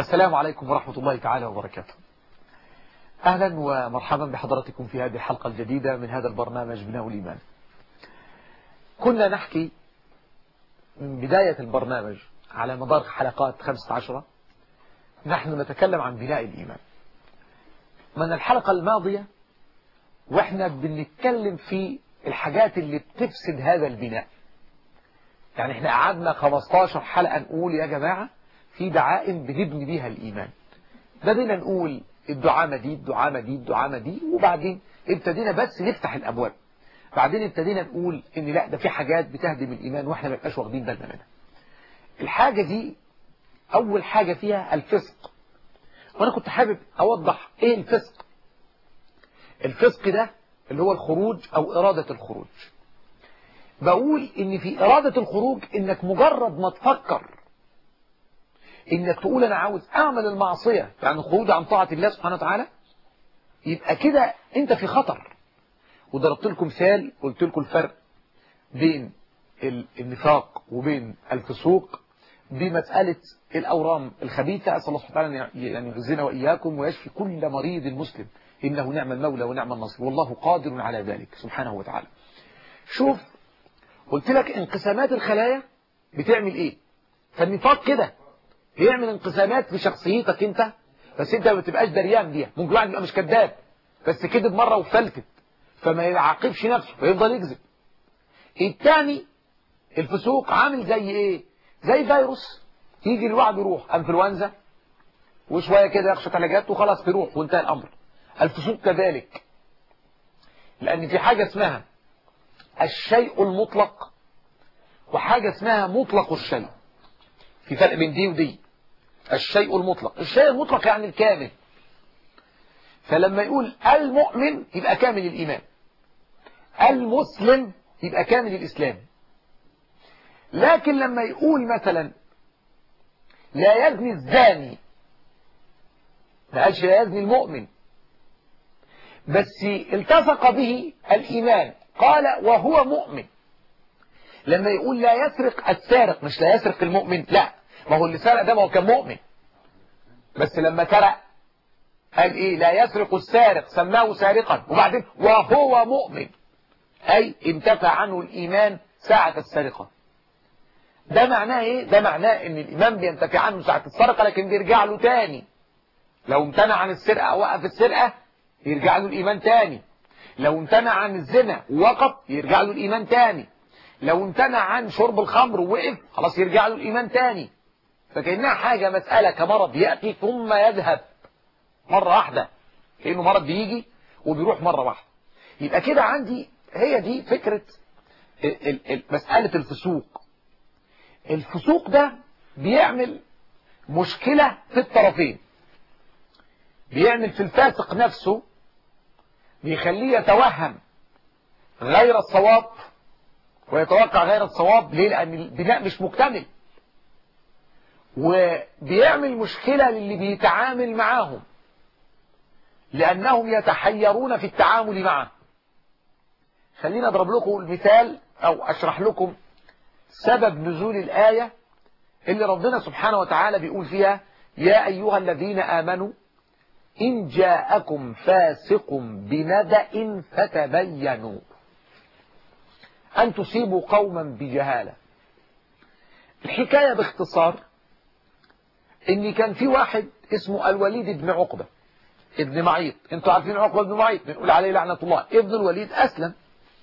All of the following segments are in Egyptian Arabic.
السلام عليكم ورحمة الله تعالى وبركاته أهلا ومرحبا بحضراتكم في هذه الحلقة الجديدة من هذا البرنامج بناء الإيمان كنا نحكي من بداية البرنامج على مدار حلقات 15 نحن نتكلم عن بناء الإيمان من الحلقة الماضية وإحنا بنتكلم في الحاجات اللي بتفسد هذا البناء يعني احنا قعدنا 15 حلقة نقول يا جماعة في دعائم بنبني بيها الإيمان بدينا نقول الدعاء مديد الدعاء مديد الدعاء مديد وبعدين ابتدينا بس نفتح الأبواب بعدين ابتدينا نقول ان لا ده في حاجات بتهدم الإيمان واحنا ما بقاش واخدين بالنا منها الحاجة دي أول حاجة فيها الفسق وأنا كنت حابب أوضح إيه الفسق الفسق ده اللي هو الخروج أو إرادة الخروج بقول إن في إرادة الخروج إنك مجرد ما تفكر إنك تقول أنا عاوز أعمل المعصية يعني الخروج عن طاعة الله سبحانه وتعالى يبقى كده أنت في خطر وضربت لكم مثال قلت لكم الفرق بين النفاق وبين الفسوق بمسألة الأورام الخبيثة أسأل الله سبحانه وتعالى يعني يعزنا وإياكم ويشفي كل مريض مسلم إنه نعم المولى ونعم النصر والله قادر على ذلك سبحانه وتعالى شوف قلت لك انقسامات الخلايا بتعمل إيه فالنفاق كده بيعمل انقسامات في شخصيتك أنت بس أنت ما بتبقاش دريان بيها ممكن واحد يبقى مش كذاب بس كذب مرة وفلتت فما يعاقبش نفسه فيفضل يكذب الثاني الفسوق عامل زي ايه زي فيروس يجي الواحد يروح انفلونزا وشويه كده ياخد علاجات وخلاص تروح وانتهى الامر الفسوق كذلك لان في حاجه اسمها الشيء المطلق وحاجه اسمها مطلق الشيء في فرق بين دي ودي الشيء المطلق الشيء المطلق يعني الكامل فلما يقول المؤمن يبقى كامل الإيمان المسلم يبقى كامل الإسلام لكن لما يقول مثلا لا يزني الزاني ما قالش لا يزني المؤمن بس التصق به الإيمان قال وهو مؤمن لما يقول لا يسرق السارق مش لا يسرق المؤمن لا ما هو اللي سرق ده ما هو كان مؤمن بس لما سرق قال ايه لا يسرق السارق سماه سارقا وبعدين وهو مؤمن اي انتفى عنه الايمان ساعة السرقة ده معناه ايه ده معناه ان الايمان بينتفي عنه ساعة السرقة لكن بيرجع له تاني لو امتنع عن السرقة او وقف السرقة يرجع له الايمان تاني لو امتنع عن الزنا ووقف يرجع له الايمان تاني لو امتنع عن شرب الخمر ووقف خلاص يرجع له الايمان تاني فكأنها حاجة مسألة كمرض يأتي ثم يذهب مرة واحدة كأنه مرض بيجي وبيروح مرة واحدة يبقى كده عندي هي دي فكرة مسألة الفسوق الفسوق ده بيعمل مشكلة في الطرفين بيعمل في الفاسق نفسه بيخليه يتوهم غير الصواب ويتوقع غير الصواب ليه لأن البناء مش مكتمل وبيعمل مشكلة للي بيتعامل معاهم لأنهم يتحيرون في التعامل معه خلينا أضرب لكم المثال أو أشرح لكم سبب نزول الآية اللي ربنا سبحانه وتعالى بيقول فيها يا أيها الذين آمنوا إن جاءكم فاسق بنبأ فتبينوا أن تصيبوا قوما بجهالة الحكاية باختصار إن كان في واحد اسمه الوليد بن عقبة ابن معيط انتوا عارفين عقبة بن معيط بنقول عليه لعنة الله ابن الوليد أسلم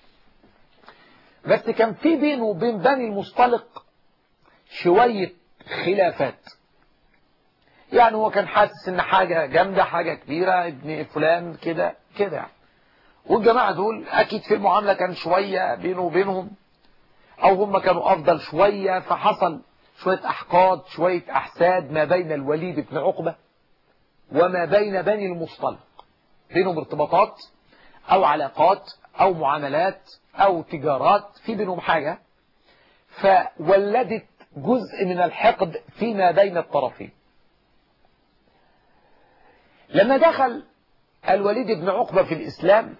بس كان في بينه وبين بني المصطلق شوية خلافات يعني هو كان حاسس ان حاجة جامدة حاجة كبيرة ابن فلان كده كده يعني والجماعة دول اكيد في المعاملة كان شوية بينه وبينهم او هم كانوا افضل شوية فحصل شوية احقاد شوية احساد ما بين الوليد بن عقبة وما بين بني المصطلق بينهم ارتباطات او علاقات او معاملات او تجارات في بينهم حاجة فولدت جزء من الحقد فيما بين الطرفين لما دخل الوليد بن عقبة في الإسلام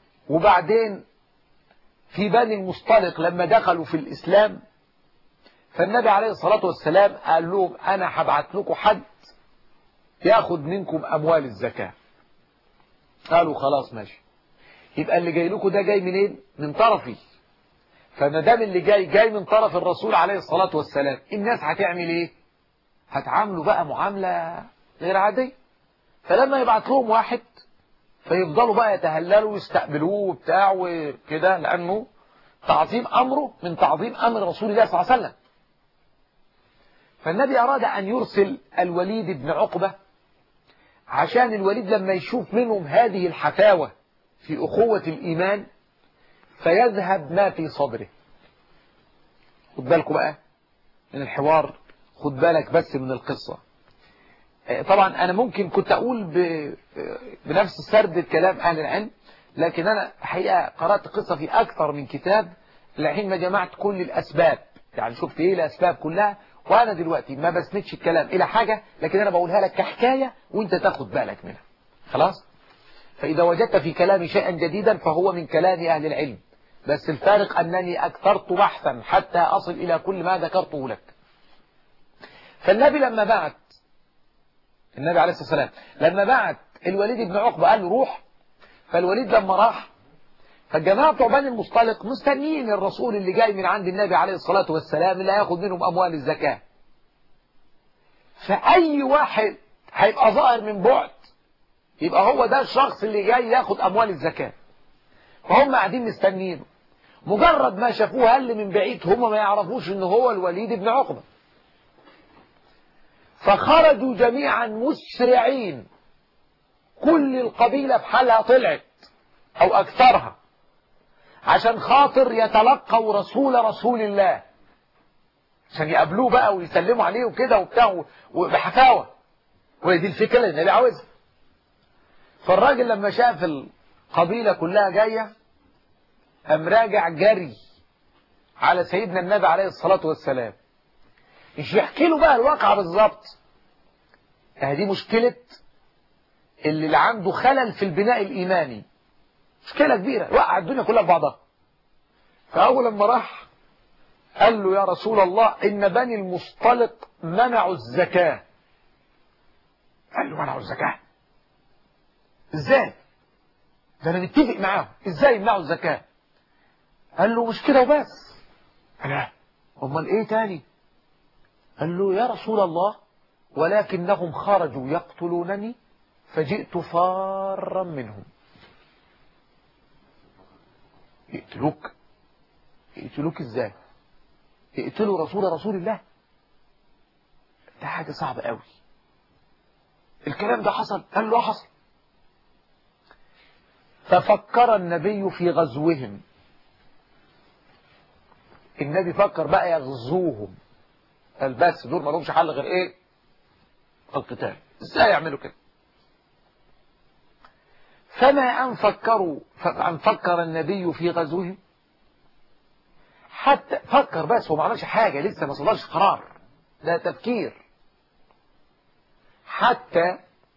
وبعدين في بني المصطلق لما دخلوا في الإسلام فالنبي عليه الصلاة والسلام قال لهم أنا هبعت لكم حد ياخد منكم أموال الزكاة قالوا خلاص ماشي يبقى اللي جاي لكم ده جاي منين من طرفي فما دام اللي جاي جاي من طرف الرسول عليه الصلاة والسلام الناس هتعمل ايه هتعاملوا بقى معاملة غير عادية فلما يبعت لهم واحد فيفضلوا بقى يتهللوا ويستقبلوه وبتاع وكده لأنه تعظيم أمره من تعظيم أمر رسول الله صلى الله عليه وسلم فالنبي أراد أن يرسل الوليد بن عقبة عشان الوليد لما يشوف منهم هذه الحفاوة في أخوة الإيمان فيذهب ما في صدره خد بالكم بقى من الحوار خد بالك بس من القصة طبعا أنا ممكن كنت أقول بنفس سرد الكلام أهل العلم لكن أنا حقيقة قرأت قصة في أكثر من كتاب لحين ما جمعت كل الأسباب يعني شفت إيه الأسباب كلها وأنا دلوقتي ما بسندش الكلام إلى حاجة لكن أنا بقولها لك كحكاية وأنت تاخد بالك منها خلاص فإذا وجدت في كلامي شيئا جديدا فهو من كلام أهل العلم بس الفارق أنني أكثرت بحثا حتى أصل إلى كل ما ذكرته لك فالنبي لما بعت النبي عليه الصلاة والسلام لما بعت الوليد بن عقبة قال له روح فالوليد لما راح فالجماعة بتوع بني المصطلق مستنيين الرسول اللي جاي من عند النبي عليه الصلاة والسلام اللي هياخد منهم أموال الزكاة فأي واحد هيبقى ظاهر من بعد يبقى هو ده الشخص اللي جاي ياخد أموال الزكاة فهم قاعدين مستنيينه مجرد ما شافوه هل من بعيد هم ما يعرفوش ان هو الوليد بن عقبة فخرجوا جميعا مسرعين كل القبيلة بحالها طلعت او اكثرها عشان خاطر يتلقوا رسول رسول الله عشان يقابلوه بقى ويسلموا عليه وكده وبتاع وبحفاوة وهي دي الفكرة اللي النبي عاوزها فالراجل لما شاف القبيلة كلها جاية قام راجع جري على سيدنا النبي عليه الصلاة والسلام مش يحكي له بقى الواقع بالظبط دي مشكلة اللي, اللي عنده خلل في البناء الإيماني مشكلة كبيرة وقع الدنيا كلها في بعضها فأول لما راح قال له يا رسول الله إن بني المصطلق منعوا الزكاة قال له منعوا الزكاة ازاي ده انا متفق معاهم ازاي يمنعوا الزكاة قال له مش كده وبس لا امال ايه تاني قال له يا رسول الله ولكنهم خرجوا يقتلونني فجئت فارا منهم يقتلوك يقتلوك ازاي يقتلوا رسول رسول الله ده حاجة صعبة قوي الكلام ده حصل قال له حصل ففكر النبي في غزوهم النبي فكر بقى يغزوهم قال بس دول ما لهمش حل غير ايه القتال ازاي يعملوا كده فما ان فكروا ان فكر النبي في غزوهم حتى فكر بس هو ما عملش حاجه لسه ما صدرش قرار ده تفكير حتى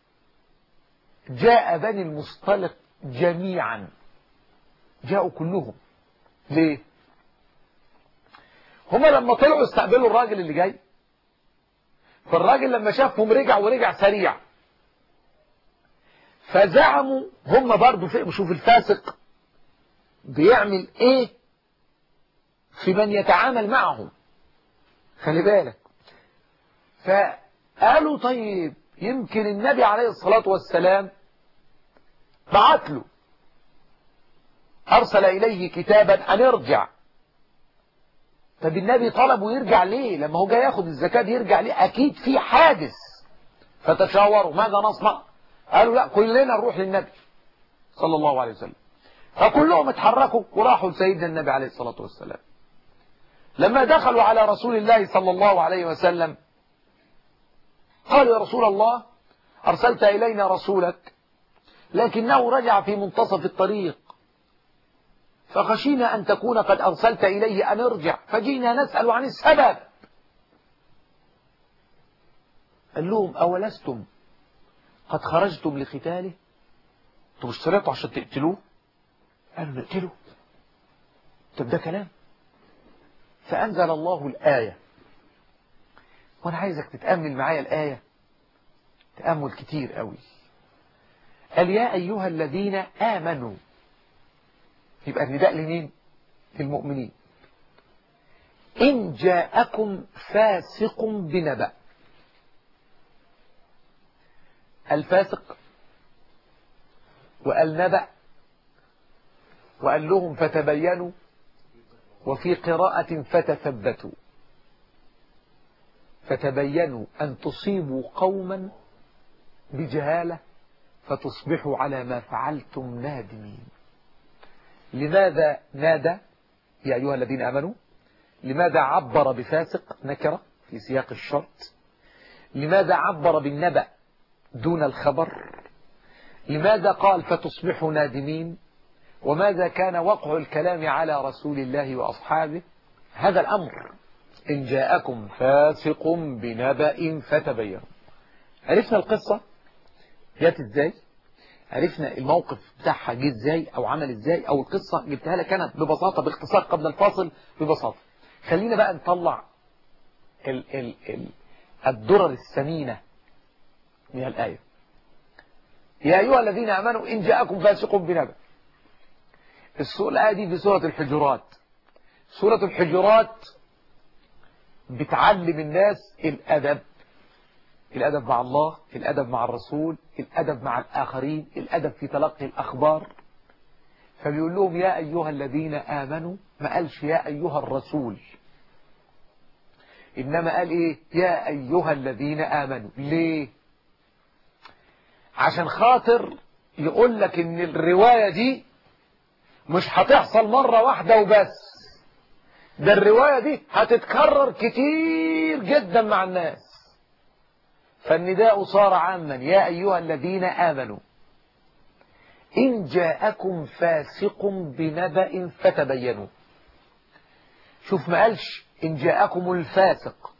جاء بني المصطلق جميعا جاءوا كلهم ليه هما لما طلعوا استقبلوا الراجل اللي جاي فالراجل لما شافهم رجع ورجع سريع فزعموا هم برضو في شوف الفاسق بيعمل ايه في من يتعامل معهم خلي بالك فقالوا طيب يمكن النبي عليه الصلاة والسلام بعت له أرسل إليه كتابا أن ارجع طب النبي طلبه يرجع ليه لما هو جاي ياخد الزكاة يرجع ليه أكيد في حادث فتشاوروا ماذا نصنع قالوا لا كلنا نروح للنبي صلى الله عليه وسلم فكلهم اتحركوا وراحوا لسيدنا النبي عليه الصلاة والسلام لما دخلوا على رسول الله صلى الله عليه وسلم قالوا يا رسول الله أرسلت إلينا رسولك لكنه رجع في منتصف الطريق فخشينا أن تكون قد أرسلت إليه أن ارجع فجينا نسأل عن السبب قال لهم أولستم قد خرجتم لقتاله انتوا مش طلعتوا عشان تقتلوه قالوا نقتله طب ده كلام فأنزل الله الآية وانا عايزك تتأمل معايا الآية تأمل كتير قوي قال يا أيها الذين آمنوا يبقى النداء لمين للمؤمنين إن جاءكم فاسق بنبأ الفاسق وقال نبأ وقال لهم فتبينوا وفي قراءة فتثبتوا فتبينوا أن تصيبوا قوما بجهالة فتصبحوا على ما فعلتم نادمين لماذا نادى يا أيها الذين آمنوا لماذا عبر بفاسق نكرة في سياق الشرط لماذا عبر بالنبأ دون الخبر لماذا قال فتصبحوا نادمين وماذا كان وقع الكلام على رسول الله وأصحابه هذا الأمر إن جاءكم فاسق بنبأ فتبينوا عرفنا القصة جات ازاي عرفنا الموقف بتاعها جه ازاي او عمل ازاي او القصة جبتها لك انا ببساطة باختصار قبل الفاصل ببساطة خلينا بقى نطلع ال ال ال الدرر الثمينة من الآية يا أيها الذين آمنوا إن جاءكم فاسق بنبأ الآية دي في سورة الحجرات سورة الحجرات بتعلم الناس الأدب الأدب مع الله الأدب مع الرسول الأدب مع الآخرين الأدب في تلقي الأخبار فبيقول لهم يا أيها الذين آمنوا ما قالش يا أيها الرسول إنما قال إيه يا أيها الذين آمنوا ليه عشان خاطر يقول لك إن الرواية دي مش هتحصل مرة واحدة وبس ده الرواية دي هتتكرر كتير جدا مع الناس فالنداء صار عاما يا أيها الذين آمنوا إن جاءكم فاسق بنبأ فتبينوا شوف ما قالش إن جاءكم الفاسق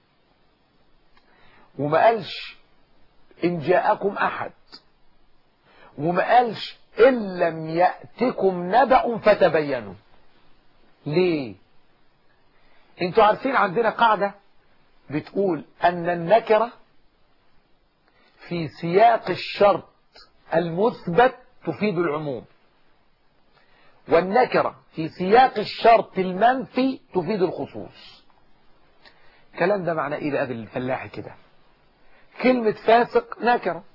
وما قالش إن جاءكم أحد وما قالش إن لم يأتكم نبأ فتبينوا ليه انتوا عارفين عندنا قاعدة بتقول أن النكرة في سياق الشرط المثبت تفيد العموم والنكرة في سياق الشرط المنفي تفيد الخصوص الكلام ده معناه ايه بقى بالفلاحي كده كلمة فاسق نكرة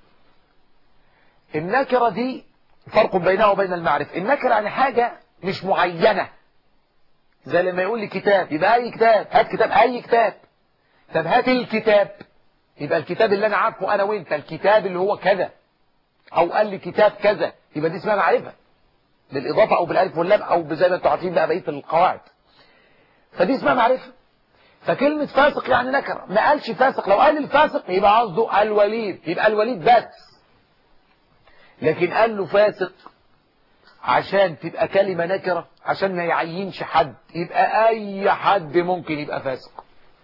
النكرة دي فرق بينها وبين المعرفة النكرة يعني حاجة مش معينة زي لما يقول لي كتاب يبقى أي كتاب هات كتاب أي كتاب طب هات الكتاب يبقى الكتاب اللي أنا عارفه أنا وأنت الكتاب اللي هو كذا أو قال لي كتاب كذا يبقى دي اسمها معرفة بالإضافة أو بالألف واللام أو زي ما أنتوا عارفين بقى بقية القواعد فدي اسمها معرفة فكلمة فاسق يعني نكرة ما قالش فاسق لو قال الفاسق يبقى قصده الوليد يبقى الوليد بس لكن قال له فاسق عشان تبقى كلمة نكرة عشان ما يعينش حد يبقى أي حد ممكن يبقى فاسق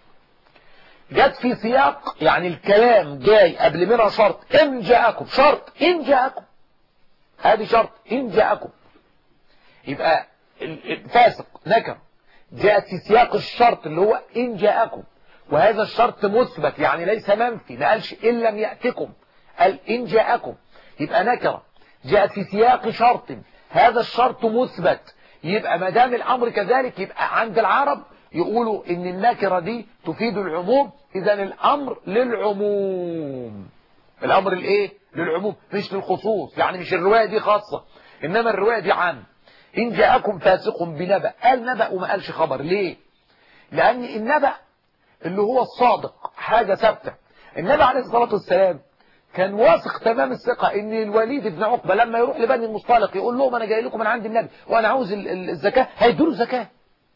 جت في سياق يعني الكلام جاي قبل منها شرط إن جاءكم شرط إن جاءكم هذه شرط إن جاءكم يبقى فاسق نكر جاءت في سياق الشرط اللي هو إن جاءكم وهذا الشرط مثبت يعني ليس منفي ما قالش إن لم يأتكم قال إن جاءكم يبقى نكرة جاءت في سياق شرط هذا الشرط مثبت يبقى ما دام الأمر كذلك يبقى عند العرب يقولوا إن النكرة دي تفيد العموم إذا الأمر للعموم الأمر الإيه للعموم مش للخصوص يعني مش الرواية دي خاصة إنما الرواية دي عام إن جاءكم فاسق بنبأ قال نبأ وما قالش خبر ليه لأن النبأ اللي هو الصادق حاجة ثابتة النبي عليه الصلاة والسلام كان واثق تمام الثقة ان الوليد بن عقبة لما يروح لبني المصطلق يقول لهم انا جاي لكم من عند النبي وانا عاوز الزكاة هيدوا له زكاة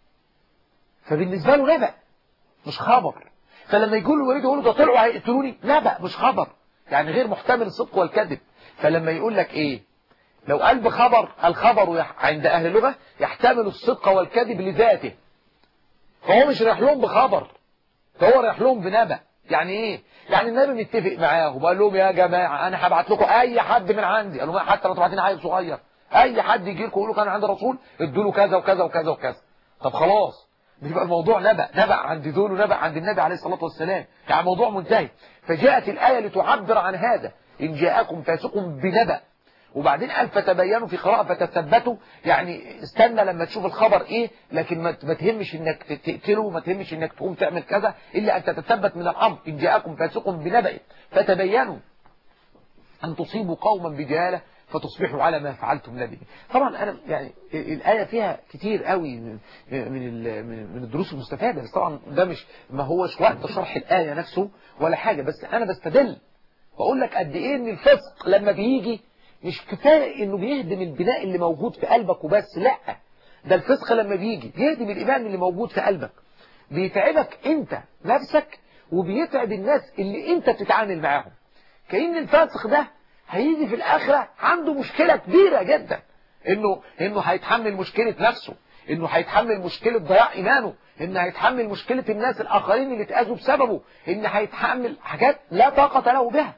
فبالنسبة له نبأ مش خبر فلما يقول الوليد يقول له ده طلعوا هيقتلوني نبأ مش خبر يعني غير محتمل الصدق والكذب فلما يقول لك ايه لو قال بخبر الخبر عند اهل اللغة يحتمل الصدق والكذب لذاته فهو مش رايح لهم بخبر فهو رايح لهم بنبأ يعني ايه يعني النبي متفق معاهم وقال لهم يا جماعة انا هبعت لكم اي حد من عندي قالوا حتى لو تبعتين عيل صغير اي حد يجي لكم يقول له كان عند الرسول ادوا له كذا وكذا وكذا وكذا طب خلاص بيبقى الموضوع نبأ نبأ عند دول ونبأ عند النبي عليه الصلاة والسلام يعني موضوع منتهي فجاءت الآية لتعبر عن هذا إن جاءكم فاسق بنبأ وبعدين قال فتبينوا في قراءة فتثبتوا يعني استنى لما تشوف الخبر ايه لكن ما تهمش انك تقتله ما تهمش انك تقوم تعمل كذا الا ان تتثبت من الامر ان جاءكم فاسق بنبأ فتبينوا ان تصيبوا قوما بجهاله فتصبحوا على ما فعلتم نادمين طبعا انا يعني الايه فيها كتير قوي من من الدروس المستفاده بس طبعا ده مش ما هوش وقت شرح الايه نفسه ولا حاجه بس انا بستدل بقول لك قد ايه ان الفسق لما بيجي مش كفايه انه بيهدم البناء اللي موجود في قلبك وبس لا ده الفسق لما بيجي بيهدم الايمان اللي موجود في قلبك بيتعبك انت نفسك وبيتعب الناس اللي انت بتتعامل معاهم كأن الفاسق ده هيجي في الآخرة عنده مشكلة كبيرة جدا انه انه هيتحمل مشكلة نفسه انه هيتحمل مشكلة ضياع ايمانه ان هيتحمل مشكلة الناس الاخرين اللي اتأذوا بسببه ان هيتحمل حاجات لا طاقة له بها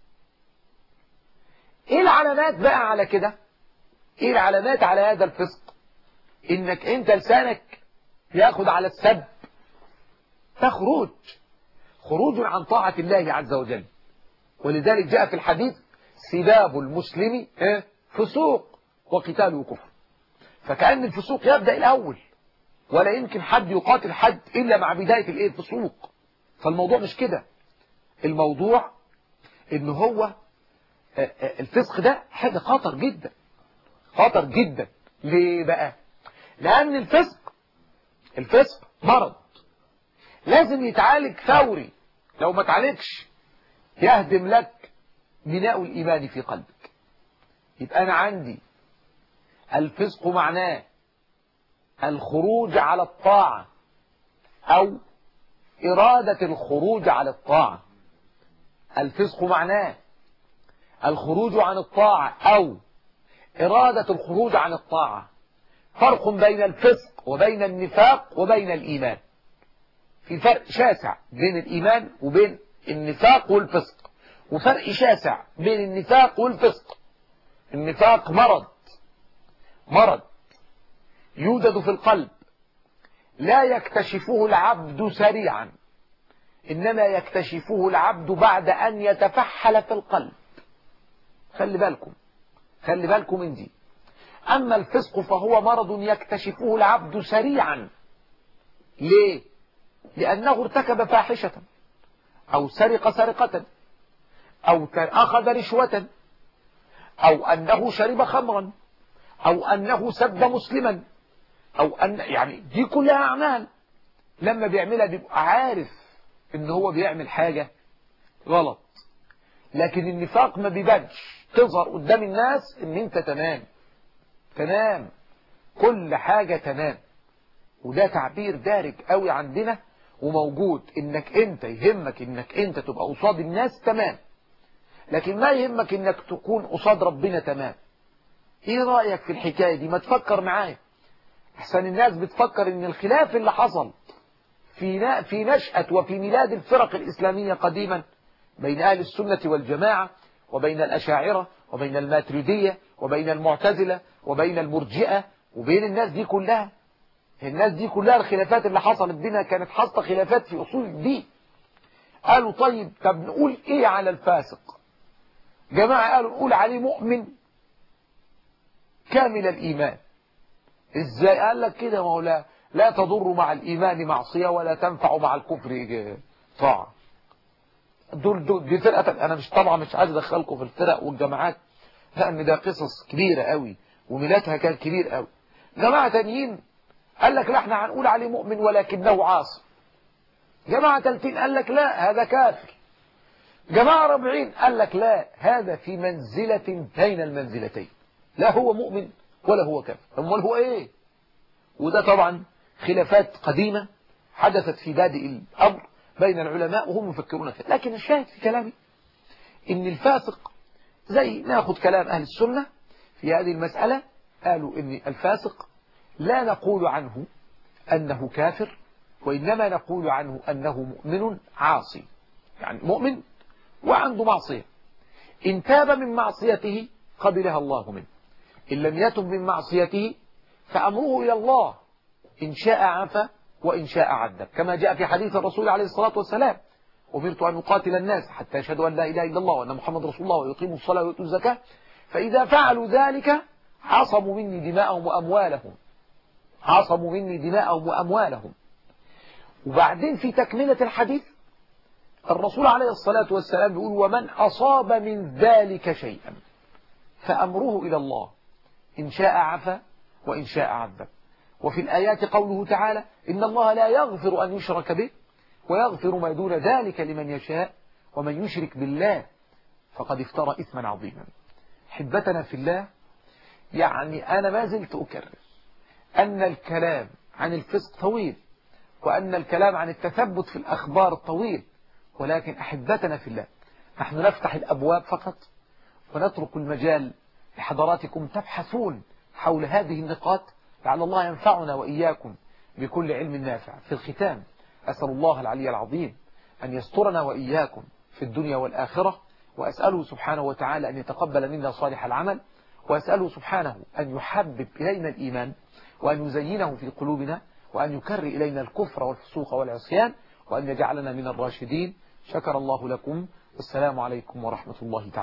ايه العلامات بقى على كده ايه العلامات على هذا الفسق انك انت لسانك ياخد على السب تخرج خروج عن طاعة الله عز وجل ولذلك جاء في الحديث سباب المسلم فسوق وقتاله كفر فكأن الفسوق يبدأ الأول ولا يمكن حد يقاتل حد إلا مع بداية الإيه الفسوق فالموضوع مش كده الموضوع إن هو الفسق ده حاجة خطر جدا خطر جدا ليه بقى لأن الفسق الفسق مرض لازم يتعالج فوري لو ما تعالجش يهدم لك بناء الإيمان في قلبك يبقى أنا عندي الفسق معناه الخروج على الطاعة أو إرادة الخروج على الطاعة الفسق معناه الخروج عن الطاعة أو إرادة الخروج عن الطاعة فرق بين الفسق وبين النفاق وبين الإيمان في فرق شاسع بين الإيمان وبين النفاق والفسق وفرق شاسع بين النفاق والفسق النفاق مرض مرض يوجد في القلب لا يكتشفه العبد سريعا إنما يكتشفه العبد بعد أن يتفحل في القلب خلي بالكم خلي بالكم من دي أما الفسق فهو مرض يكتشفه العبد سريعا ليه لأنه ارتكب فاحشة أو سرق سرقة أو أخذ رشوة أو أنه شرب خمرا أو أنه سب مسلما أو أن يعني دي كلها أعمال لما بيعملها بيبقى عارف إن هو بيعمل حاجة غلط لكن النفاق ما بيبانش تظهر قدام الناس إن أنت تمام تمام كل حاجة تمام وده تعبير دارج قوي عندنا وموجود انك انت يهمك انك انت تبقى قصاد الناس تمام لكن ما يهمك انك تكون قصاد ربنا تمام ايه رأيك في الحكاية دي ما تفكر معايا احسن الناس بتفكر ان الخلاف اللي حصل في في نشأة وفي ميلاد الفرق الإسلامية قديما بين أهل السنة والجماعة وبين الأشاعرة وبين الماتريدية وبين المعتزلة وبين المرجئة وبين الناس دي كلها الناس دي كلها الخلافات اللي حصلت بينها كانت حاصله خلافات في أصول الدين قالوا طيب طب نقول إيه على الفاسق جماعة قالوا نقول عليه مؤمن كامل الإيمان إزاي قال لك كده ما هو لا, لا تضر مع الإيمان معصية ولا تنفع مع الكفر طاعة دول, دول دي فرقة أنا مش طبعا مش عايز أدخلكم في الفرق والجماعات لأن ده قصص كبيرة قوي وميلادها كان كبير قوي جماعة تانيين قال لك لا احنا هنقول عليه مؤمن ولكنه عاصي جماعة تلتين قال لك لا هذا كافر جماعة ربعين قال لك لا هذا في منزلة بين المنزلتين لا هو مؤمن ولا هو كافر امال هو ايه وده طبعا خلافات قديمة حدثت في بادئ الأمر بين العلماء وهم يفكرون فيه لكن الشاهد في كلامي ان الفاسق زي ناخذ كلام أهل السنة في هذه المسألة قالوا ان الفاسق لا نقول عنه أنه كافر وإنما نقول عنه أنه مؤمن عاصي يعني مؤمن وعنده معصية إن تاب من معصيته قبلها الله منه إن لم يتب من معصيته فأمره إلى الله إن شاء عفا وإن شاء عذب كما جاء في حديث الرسول عليه الصلاة والسلام أمرت أن أقاتل الناس حتى يشهدوا أن لا إله إلا الله وأن محمد رسول الله ويقيموا الصلاة ويؤتوا الزكاة فإذا فعلوا ذلك عصموا مني دماءهم وأموالهم عصموا مني دماءهم وأموالهم وبعدين في تكملة الحديث الرسول عليه الصلاة والسلام يقول ومن أصاب من ذلك شيئا فأمره إلى الله إن شاء عفا وإن شاء عذب وفي الآيات قوله تعالى إن الله لا يغفر أن يشرك به ويغفر ما دون ذلك لمن يشاء ومن يشرك بالله فقد افترى إثما عظيما حبتنا في الله يعني أنا ما زلت أكرر أن الكلام عن الفسق طويل وأن الكلام عن التثبت في الأخبار طويل ولكن أحبتنا في الله نحن نفتح الأبواب فقط ونترك المجال لحضراتكم تبحثون حول هذه النقاط لعل الله ينفعنا وإياكم بكل علم نافع في الختام أسأل الله العلي العظيم أن يسترنا وإياكم في الدنيا والآخرة وأسأله سبحانه وتعالى أن يتقبل منا صالح العمل وأسأله سبحانه أن يحبب إلينا الإيمان وأن يزينه في قلوبنا وأن يكر إلينا الكفر والفسوق والعصيان وأن يجعلنا من الراشدين شكر الله لكم والسلام عليكم ورحمة الله تعالى